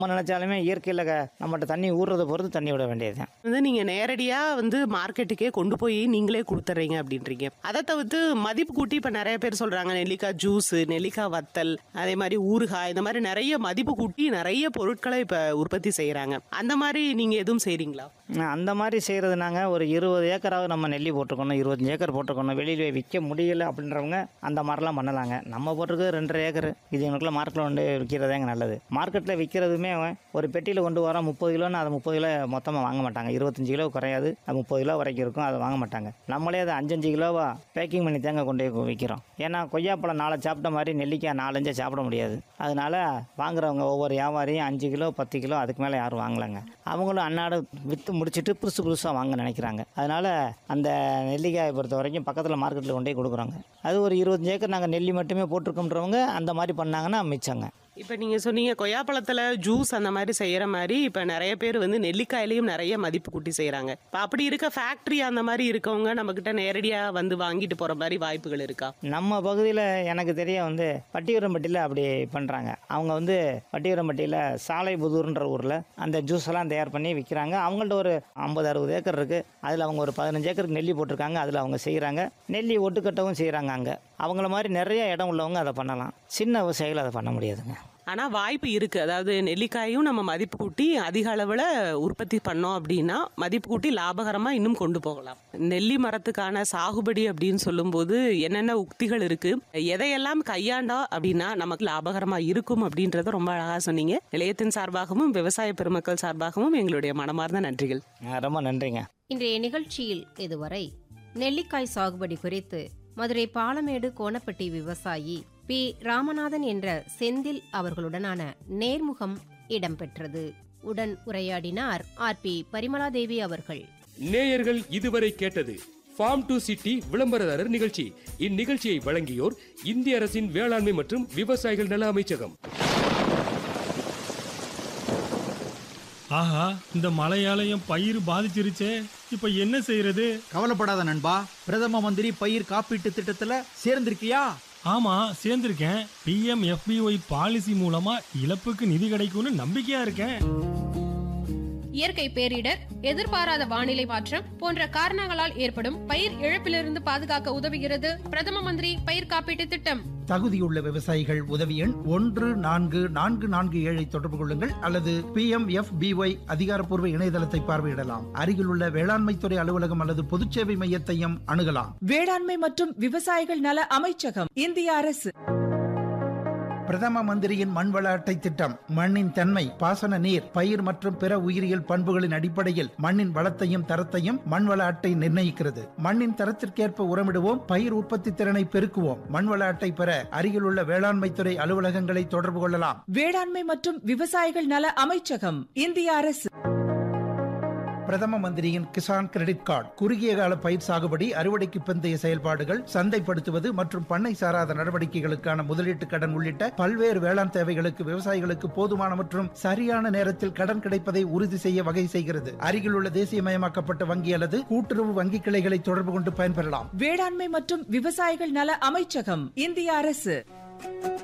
நம்ம நினச்சாலுமே இயற்கையில் க- நம்மகிட்ட தண்ணி ஊறுறதை பொறுத்து தண்ணி விட வேண்டியது தான் வந்து நீங்க நேரடியா வந்து மார்க்கெட்டுக்கே கொண்டு போய் நீங்களே கொடுத்துட்றீங்க அப்படின்றீங்க அதை தவிர்த்து மதிப்பு கூட்டி இப்ப நிறைய பேர் சொல்றாங்க நெல்லிக்காய் ஜூஸ் நெல்லிக்காய் வத்தல் அதே மாதிரி ஊறுகாய் இந்த மாதிரி நிறைய மதிப்பு கூட்டி நிறைய பொருட்களை இப்ப உற்பத்தி செய்யறாங்க அந்த மாதிரி நீங்க எதுவும் செய்றீங்களா அந்த மாதிரி செய்கிறது நாங்கள் ஒரு இருபது ஏக்கராவது நம்ம நெல்லி போட்டிருக்கணும் இருபத்தஞ்சி ஏக்கர் போட்டிருக்கணும் வெளியில் போய் விற்க முடியல அப்படின்றவங்க அந்த மாதிரிலாம் பண்ணலாங்க நம்ம போட்டிருக்கிறது ரெண்டரை ஏக்கர் இது எங்களுக்குள்ள மார்க்கெட்டில் கொண்டு விற்கிறதாங்க நல்லது மார்க்கெட்டில் விற்கிறதுமே ஒரு பெட்டியில் கொண்டு வர முப்பது கிலோன்னு அதை முப்பது கிலோ மொத்தமாக வாங்க மாட்டாங்க இருபத்தஞ்சி கிலோ குறையாது அது முப்பது கிலோ வரைக்கும் இருக்கும் அதை வாங்க மாட்டாங்க நம்மளே அதை அஞ்சஞ்சு கிலோவா பேக்கிங் பண்ணி தாங்க கொண்டு போய் விற்கிறோம் ஏன்னா கொய்யாப்பழம் நாளை சாப்பிட்ட மாதிரி நெல்லிக்காய் நாலஞ்சே சாப்பிட முடியாது அதனால வாங்குறவங்க ஒவ்வொரு வியாபாரியும் அஞ்சு கிலோ பத்து கிலோ அதுக்கு மேலே யாரும் வாங்கலைங்க அவங்களும் அன்னாடு விற்று முடிச்சுட்டு புதுசு புதுசாக வாங்க நினைக்கிறாங்க அதனால அந்த நெல்லிக்காயை பொறுத்த வரைக்கும் பக்கத்தில் மார்க்கெட்டில் கொண்டு போய் கொடுக்குறோங்க அது ஒரு இருபத்தஞ்சு ஏக்கர் நாங்கள் நெல்லி மட்டுமே போட்டிருக்கோன்றவங்க அந்த மாதிரி பண்ணாங்கன்னா மிச்சங்க இப்ப நீங்க சொன்னீங்க கொய்யாப்பழத்துல ஜூஸ் அந்த மாதிரி செய்யற மாதிரி இப்ப நிறைய பேர் வந்து நெல்லிக்காயிலையும் நிறைய மதிப்பு கூட்டி செய்யறாங்க இப்ப அப்படி இருக்க ஃபேக்டரி அந்த மாதிரி இருக்கவங்க நம்ம கிட்ட நேரடியா வந்து வாங்கிட்டு போற மாதிரி வாய்ப்புகள் இருக்கா நம்ம பகுதியில் எனக்கு தெரிய வந்து பட்டியூரம்பட்டியில் அப்படி பண்ணுறாங்க அவங்க வந்து பட்டியூரம்பட்டியில் சாலை புதூர்ன்ற ஊரில் அந்த ஜூஸ் எல்லாம் தயார் பண்ணி விற்கிறாங்க அவங்கள்ட்ட ஒரு ஐம்பது அறுபது ஏக்கர் இருக்குது அதில் அவங்க ஒரு பதினஞ்சு ஏக்கருக்கு நெல்லி போட்டிருக்காங்க அதில் அவங்க செய்கிறாங்க நெல்லி ஒட்டுக்கட்டவும் செய்கிறாங்க அங்கே அவங்கள மாதிரி நிறைய இடம் உள்ளவங்க அதை பண்ணலாம் சின்ன விவசாயிகள் அதை பண்ண முடியாதுங்க ஆனா வாய்ப்பு இருக்கு அதாவது நெல்லிக்காயும் நம்ம மதிப்பு கூட்டி அதிக அளவுல உற்பத்தி பண்ணோம் அப்படின்னா மதிப்பு கூட்டி லாபகரமா இன்னும் கொண்டு போகலாம் நெல்லி மரத்துக்கான சாகுபடி அப்படின்னு சொல்லும்போது என்னென்ன உக்திகள் இருக்கு எதையெல்லாம் கையாண்டா அப்படின்னா நமக்கு லாபகரமா இருக்கும் அப்படின்றத ரொம்ப அழகா சொன்னீங்க நிலையத்தின் சார்பாகவும் விவசாய பெருமக்கள் சார்பாகவும் எங்களுடைய மனமார்ந்த நன்றிகள் ஆ, ரொம்ப நன்றிங்க இன்றைய நிகழ்ச்சியில் இதுவரை நெல்லிக்காய் சாகுபடி குறித்து மதுரை பாலமேடு கோணப்பட்டி விவசாயி பி ராமநாதன் என்ற செந்தில் அவர்களுடனான நேர்முகம் இடம்பெற்றது உடன் உரையாடினார் ஆர் பி பரிமளாதேவி அவர்கள் நேயர்கள் இதுவரை கேட்டது ஃபார்ம் டு சிட்டி விளம்பரதாரர் நிகழ்ச்சி இந்நிகழ்ச்சியை வழங்கியோர் இந்திய அரசின் வேளாண்மை மற்றும் விவசாயிகள் நல அமைச்சகம் ஆஹா இந்த மழையால என் பயிர் பாதிச்சிருச்சே இப்ப என்ன செய்யறது கவலைப்படாத நண்பா பிரதம மந்திரி பயிர் காப்பீட்டு திட்டத்துல சேர்ந்திருக்கியா ஆமா சேர்ந்திருக்கேன் பிஎம் எஃபிஒய் பாலிசி மூலமா இழப்புக்கு நிதி கிடைக்கும்னு நம்பிக்கையா இருக்கேன் இயற்கை பேரிடர் எதிர்பாராத வானிலை மாற்றம் போன்ற காரணங்களால் ஏற்படும் பயிர் இழப்பிலிருந்து பாதுகாக்க உதவுகிறது பிரதம மந்திரி பயிர் காப்பீட்டு திட்டம் தகுதியுள்ள விவசாயிகள் உதவி எண் ஒன்று நான்கு நான்கு நான்கு ஏழை தொடர்பு கொள்ளுங்கள் அல்லது பி எம் எஃப் பிஒய் அதிகாரப்பூர்வ இணையதளத்தை பார்வையிடலாம் அருகிலுள்ள வேளாண்மைத்துறை அலுவலகம் அல்லது பொதுச்சேவை மையத்தையும் அணுகலாம் வேளாண்மை மற்றும் விவசாயிகள் நல அமைச்சகம் இந்திய அரசு பிரதம மந்திரியின் மண்வள அட்டை திட்டம் மண்ணின் தன்மை பாசன நீர் பயிர் மற்றும் பிற உயிரியல் பண்புகளின் அடிப்படையில் மண்ணின் வளத்தையும் தரத்தையும் மண்வள அட்டை நிர்ணயிக்கிறது மண்ணின் தரத்திற்கேற்ப உரமிடுவோம் பயிர் உற்பத்தி திறனை பெருக்குவோம் மண்வள அட்டை பெற அருகிலுள்ள வேளாண்மைத்துறை அலுவலகங்களை தொடர்பு கொள்ளலாம் வேளாண்மை மற்றும் விவசாயிகள் நல அமைச்சகம் இந்திய அரசு பிரதம மந்திரியின் கிசான் கிரெடிட் கார்டு குறுகிய கால பயிர் சாகுபடி அறுவடைக்கு பிந்தைய செயல்பாடுகள் சந்தைப்படுத்துவது மற்றும் பண்ணை சாராத நடவடிக்கைகளுக்கான முதலீட்டு கடன் உள்ளிட்ட பல்வேறு வேளாண் தேவைகளுக்கு விவசாயிகளுக்கு போதுமான மற்றும் சரியான நேரத்தில் கடன் கிடைப்பதை உறுதி செய்ய வகை செய்கிறது அருகிலுள்ள தேசியமயமாக்கப்பட்ட வங்கி அல்லது கூட்டுறவு வங்கி கிளைகளை தொடர்பு கொண்டு பயன்பெறலாம் வேளாண்மை மற்றும் விவசாயிகள் நல அமைச்சகம் இந்திய அரசு